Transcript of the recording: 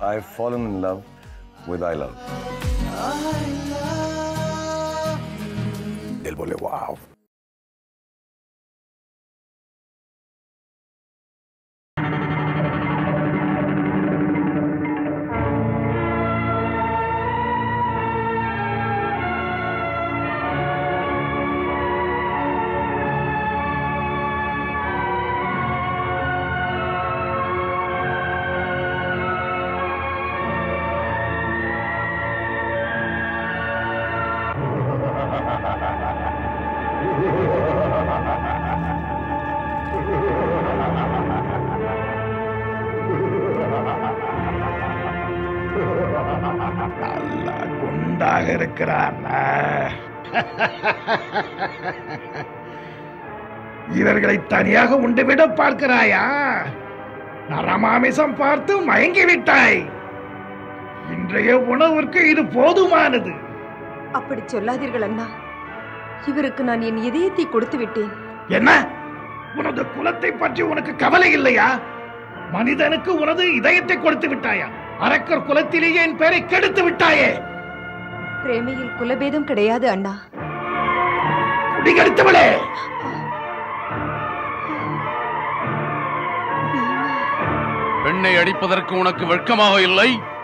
I've fallen in love with I Love. Él volé, wow. நல்லா குண்டாக இருக்கிறான் இவர்களை தனியாக உண்டுவிட பார்க்கிறாயா நரமாமிசம் பார்த்து மயங்கி விட்டாய் இன்றைய உணவிற்கு இது போதுமானது அப்படி சொல்லாதீர்கள் அண்ணா இவருக்கு நான் என் இதயத்தை கொடுத்து விட்டேன் என்ன உனது குலத்தை பற்றி உனக்கு கவலை இல்லையா மனிதனுக்கு உனது இதயத்தை கொடுத்து விட்டாயா அரக்கர் குலத்திலேயே என் பெயரை கெடுத்து விட்டாயே பிரேமையில் குலபேதம் கிடையாது அண்ணா குடிகெடுத்தவளே பீமா பெண்ணை அடிப்பதற்கு உனக்கு வெட்கமாக இல்லை